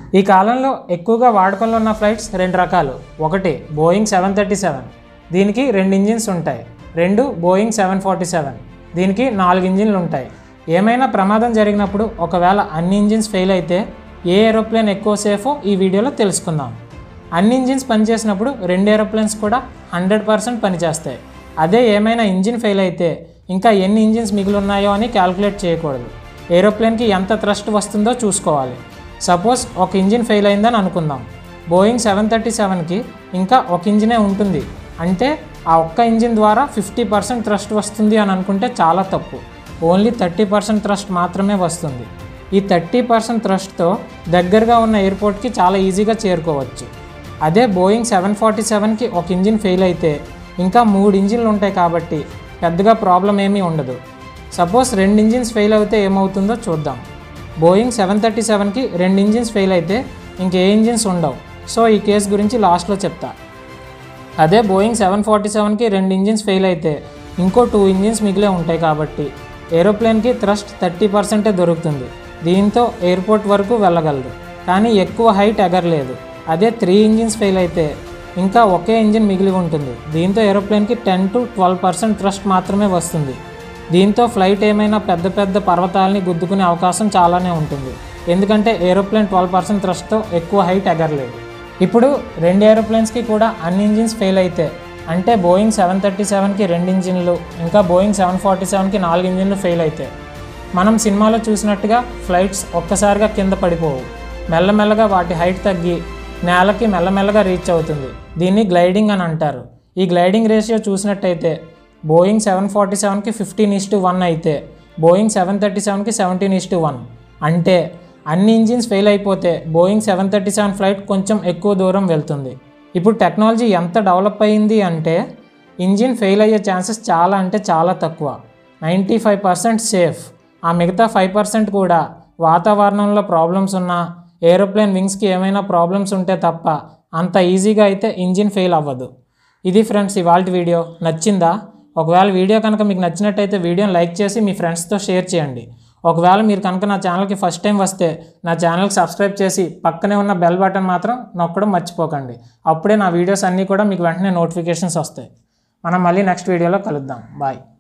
ఈ కాలంలో ఎక్కువగా వాడకంలో ఉన్న ఫ్లైట్స్ రెండు రకాలు ఒకటి బోయింగ్ సెవెన్ థర్టీ సెవెన్ దీనికి రెండు ఇంజిన్స్ ఉంటాయి రెండు బోయింగ్ సెవెన్ ఫార్టీ సెవెన్ దీనికి నాలుగు ఇంజిన్లు ఉంటాయి ఏమైనా ప్రమాదం జరిగినప్పుడు ఒకవేళ అన్ని ఇంజిన్స్ ఫెయిల్ అయితే ఏ ఏరోప్లేన్ ఎక్కువ సేఫో ఈ వీడియోలో తెలుసుకుందాం అన్ని ఇంజిన్స్ పనిచేసినప్పుడు రెండు ఏరోప్లేన్స్ కూడా హండ్రెడ్ పర్సెంట్ పనిచేస్తాయి అదే ఏమైనా ఇంజిన్ ఫెయిల్ అయితే ఇంకా ఎన్ని ఇంజిన్స్ మిగిలి ఉన్నాయో అని క్యాల్కులేట్ చేయకూడదు ఏరోప్లేన్కి ఎంత థ్రస్ట్ వస్తుందో చూసుకోవాలి సపోజ్ ఒక ఇంజిన్ ఫెయిల్ అయిందని అనుకుందాం బోయింగ్ సెవెన్ థర్టీ సెవెన్కి ఇంకా ఒక ఇంజినే ఉంటుంది అంటే ఆ ఒక్క ఇంజిన్ ద్వారా ఫిఫ్టీ పర్సెంట్ థ్రస్ట్ వస్తుంది అని అనుకుంటే చాలా తప్పు ఓన్లీ థర్టీ పర్సెంట్ థ్రస్ట్ మాత్రమే వస్తుంది ఈ థర్టీ పర్సెంట్ థ్రస్ట్తో దగ్గరగా ఉన్న ఎయిర్పోర్ట్కి చాలా ఈజీగా చేరుకోవచ్చు అదే బోయింగ్ సెవెన్ ఫార్టీ సెవెన్కి ఒక ఇంజిన్ ఫెయిల్ అయితే ఇంకా మూడు ఇంజిన్లు ఉంటాయి కాబట్టి పెద్దగా ప్రాబ్లం ఏమీ ఉండదు సపోజ్ రెండు ఇంజిన్స్ ఫెయిల్ అయితే ఏమవుతుందో చూద్దాం బోయింగ్ సెవెన్ థర్టీ సెవెన్కి రెండు ఇంజిన్స్ ఫెయిల్ అయితే ఇంకే ఇంజిన్స్ ఉండవు సో ఈ కేసు గురించి లాస్ట్లో చెప్తా అదే బోయింగ్ సెవెన్ ఫార్టీ సెవెన్కి రెండు ఇంజిన్స్ ఫెయిల్ అయితే ఇంకో టూ ఇంజిన్స్ మిగిలే ఉంటాయి కాబట్టి ఏరోప్లేన్కి థ్రస్ట్ థర్టీ పర్సెంటే దొరుకుతుంది దీంతో ఎయిర్పోర్ట్ వరకు వెళ్ళగలదు కానీ ఎక్కువ హైట్ ఎగరలేదు అదే త్రీ ఇంజిన్స్ ఫెయిల్ అయితే ఇంకా ఒకే ఇంజిన్ మిగిలి ఉంటుంది దీంతో ఏరోప్లేన్కి ten to twelve percent thrust మాత్రమే వస్తుంది దీంతో ఫ్లైట్ ఏమైనా పెద్ద పెద్ద పర్వతాలని గుద్దుకునే అవకాశం చాలానే ఉంటుంది ఎందుకంటే ఏరోప్లేన్ ట్వెల్వ్ పర్సెంట్ థ్రస్ట్తో ఎక్కువ హైట్ ఎగరలేదు ఇప్పుడు రెండు ఏరోప్లేన్స్కి కూడా అన్ని ఇంజిన్స్ ఫెయిల్ అయితే అంటే బోయింగ్ సెవెన్ థర్టీ సెవెన్కి రెండు ఇంజిన్లు ఇంకా బోయింగ్ సెవెన్ ఫార్టీ సెవెన్కి నాలుగు ఇంజిన్లు ఫెయిల్ అయితే మనం సినిమాలో చూసినట్టుగా ఫ్లైట్స్ ఒక్కసారిగా కింద పడిపోవు మెల్లమెల్లగా వాటి హైట్ తగ్గి నేలకి మెల్లమెల్లగా రీచ్ అవుతుంది దీన్ని గ్లైడింగ్ అని అంటారు ఈ గ్లైడింగ్ రేషియో చూసినట్టయితే బోయింగ్ సెవెన్ ఫార్టీ సెవెన్కి ఫిఫ్టీన్ ఈస్ టు వన్ అయితే బోయింగ్ సెవెన్ థర్టీ సెవెన్కి సెవెంటీన్ ఈస్ టు వన్ అంటే అన్ని ఇంజిన్స్ ఫెయిల్ అయిపోతే Boeing seven thirty seven flight కొంచెం ఎక్కువ దూరం వెళ్తుంది ఇప్పుడు టెక్నాలజీ ఎంత డెవలప్ అయ్యింది అంటే ఇంజిన్ ఫెయిల్ అయ్యే ఛాన్సెస్ చాలా అంటే చాలా తక్కువ నైంటీ ఫైవ్ పర్సెంట్ సేఫ్ ఆ మిగతా ఫైవ్ పర్సెంట్ కూడా వాతావరణంలో ప్రాబ్లమ్స్ ఉన్నా ఏరోప్లేన్ వింగ్స్కి ఏమైనా ప్రాబ్లమ్స్ ఉంటే తప్ప అంత ఈజీగా అయితే ఇంజిన్ ఫెయిల్ అవ్వదు ఇది ఫ్రెండ్స్ ఇవాళ వీడియో నచ్చిందా ఒకవేళ వీడియో కనుక మీకు నచ్చినట్టయితే వీడియోని లైక్ చేసి మీ ఫ్రెండ్స్తో షేర్ చేయండి ఒకవేళ మీరు కనుక నా ఛానల్కి ఫస్ట్ టైం వస్తే నా ఛానల్కి సబ్స్క్రైబ్ చేసి పక్కనే ఉన్న బెల్ బటన్ మాత్రం నొక్కడం మర్చిపోకండి అప్పుడే నా వీడియోస్ అన్నీ కూడా మీకు వెంటనే నోటిఫికేషన్స్ వస్తాయి మనం మళ్ళీ నెక్స్ట్ వీడియోలో కలుద్దాం బాయ్